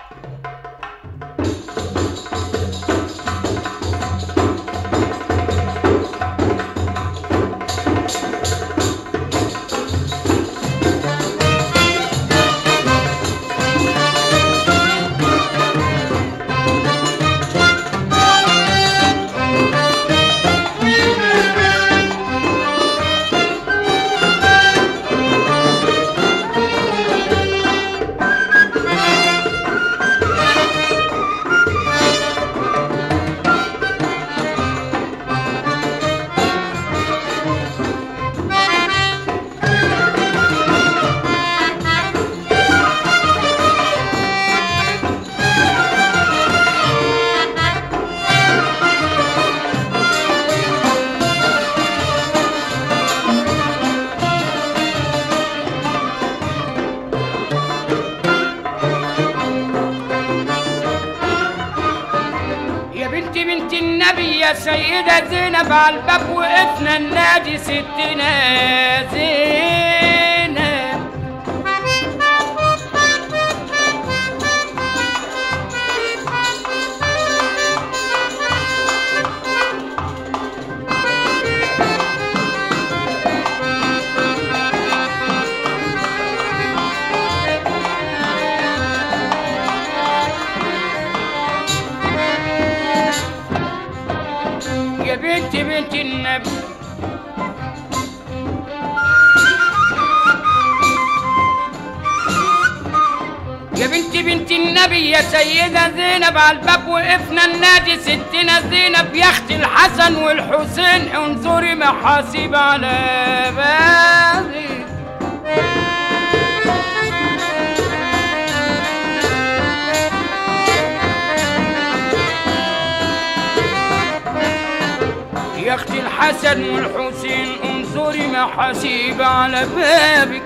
يا بنتي بنت النبي يا سيدة زينب على الباب وقفنا النادي ستنا زينب يا بنتي بنت النبي يا بنتي بنت النبي يا سيدة زينب على الباب وقفنا النادي ستنا زينب يا اختي الحسن والحسين انظري محاسيب على بابي يا اختي الحسن والحسين انظري محاسيب على بابك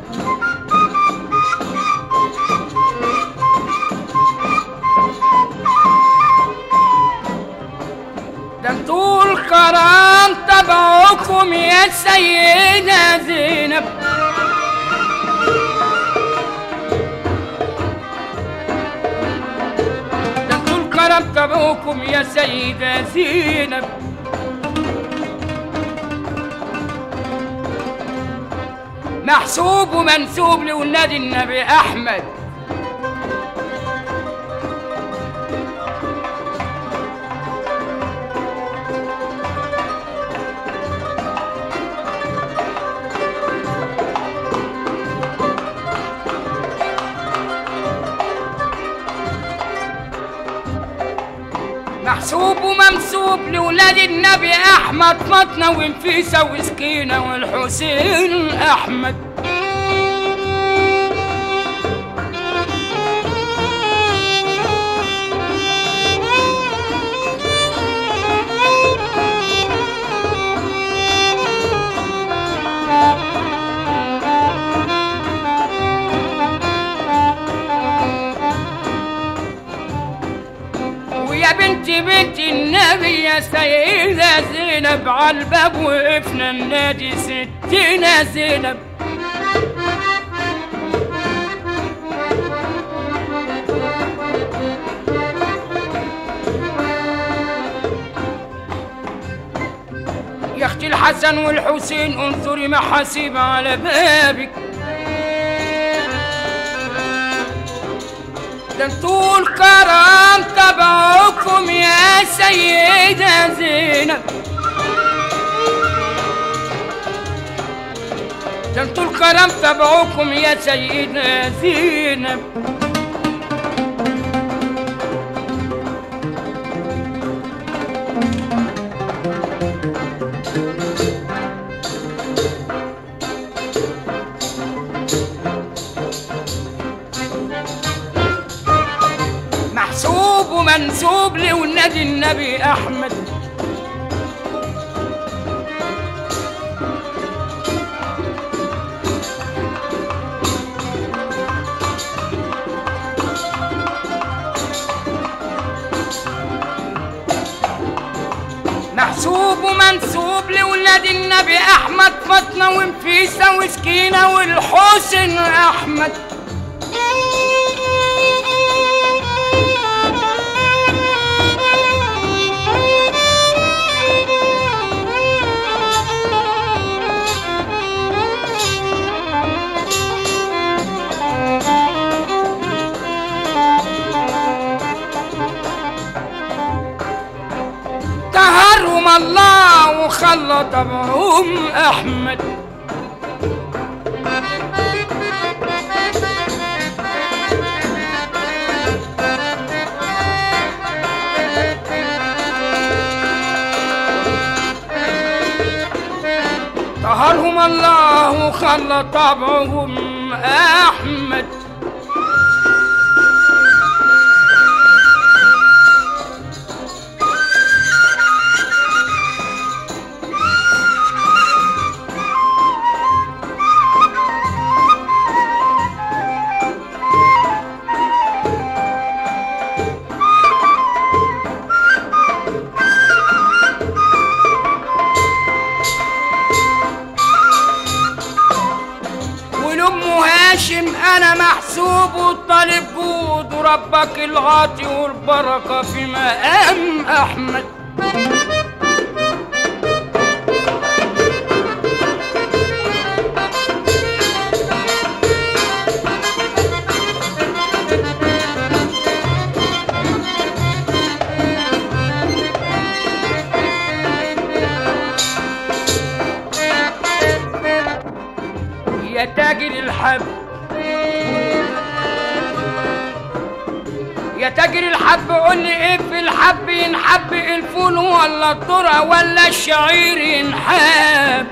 ده انتوا الكرام تبعكم يا سيدة زينب ده انتوا الكرام تبعكم يا سيدة زينب محسوب ومنسوب لولاد النبي احمد محسوب وممسوب لولاد النبي احمد فاطمه ونفيسه وسكينه والحسين احمد ويا بنتي بنت النبي يا سيدة زينب على الباب وقفنا النادي ستنا زينب يا اختي الحسن والحسين انظري محاسيب على بابك ده انتوا الكرام تبعكم يا سيدة زينب ده انتوا الكرام تبعكم يا سيدة زينب محسوب ومنسوب لولاد النبي احمد محسوب ومنسوب لولاد النبي احمد فاطمه ونفيسه وسكينه والحسن احمد الله وخلى طبعهم احمد طهرهم الله وخلى طبعهم احمد ولأم هاشم أنا محسوب والطالب جود وربك العاطي والبركة في مقام أحمد يا تاجر الحب يا تاجر الحب قول لي ايه في الحب ينحب الفول ولا الذره ولا الشعير ينحب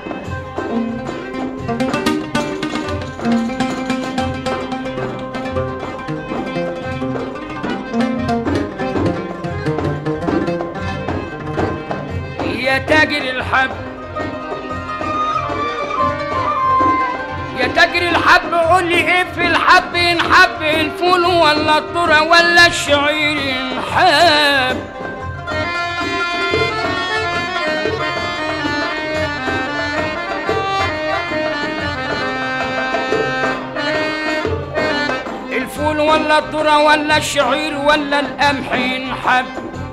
يا تاجر الحب يا تاجر الحب قول لي ايه في الحب ينحب الفول ولا الذره ولا الشعير ينحب الفول ولا الذره ولا الشعير ولا القمح ينحب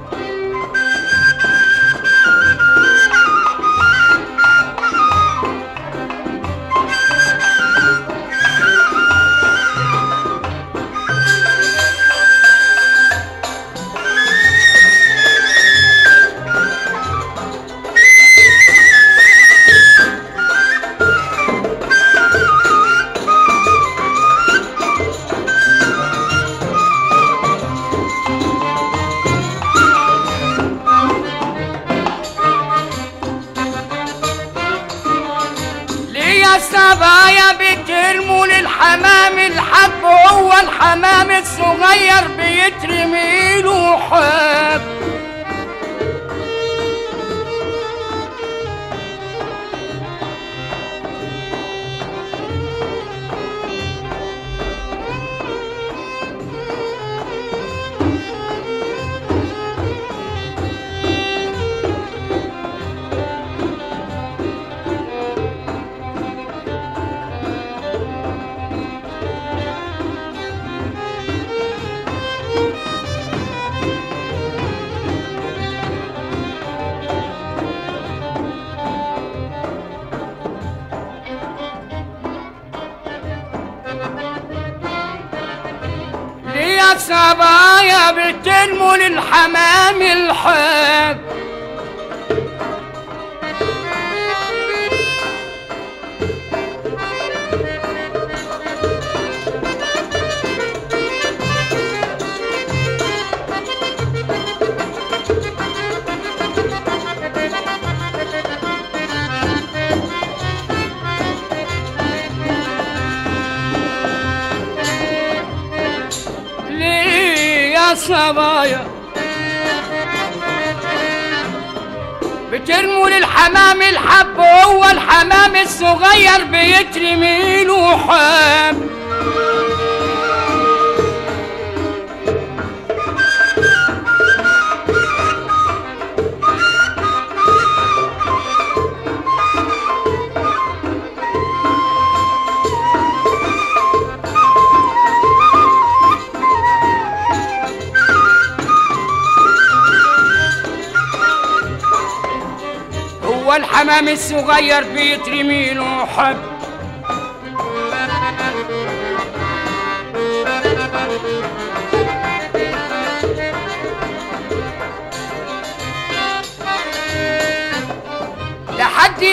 ليه الصبايا بترموا للحمام الحب هو الحمام الصغير بيترمي له حب ليه الصبايا بترموا للحمام الحب ليه يا صبايا بترموا للحمام الحب هو الحمام الصغير بيترمي له حب هو الحمام الصغير بيترمي له حب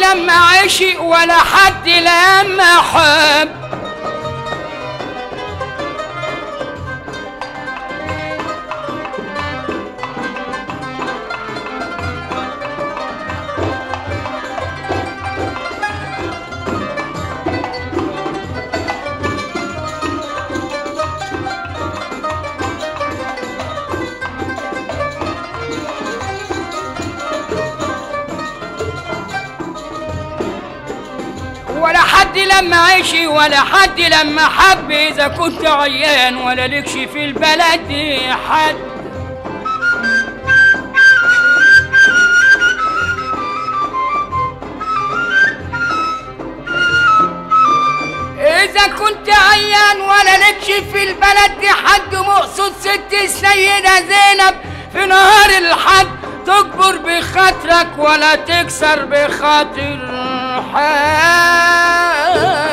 لما عشق ولا حد لما حب ولا حد لما عشي ولا حد لما حب اذا كنت عيان ولا لكش في البلد دي حد إذا كنت عيان ولا لكش في البلد دي حد مقصود ست السيدة زينب في نهار الحد تكبر بخاطرك ولا تكسر بخاطر حد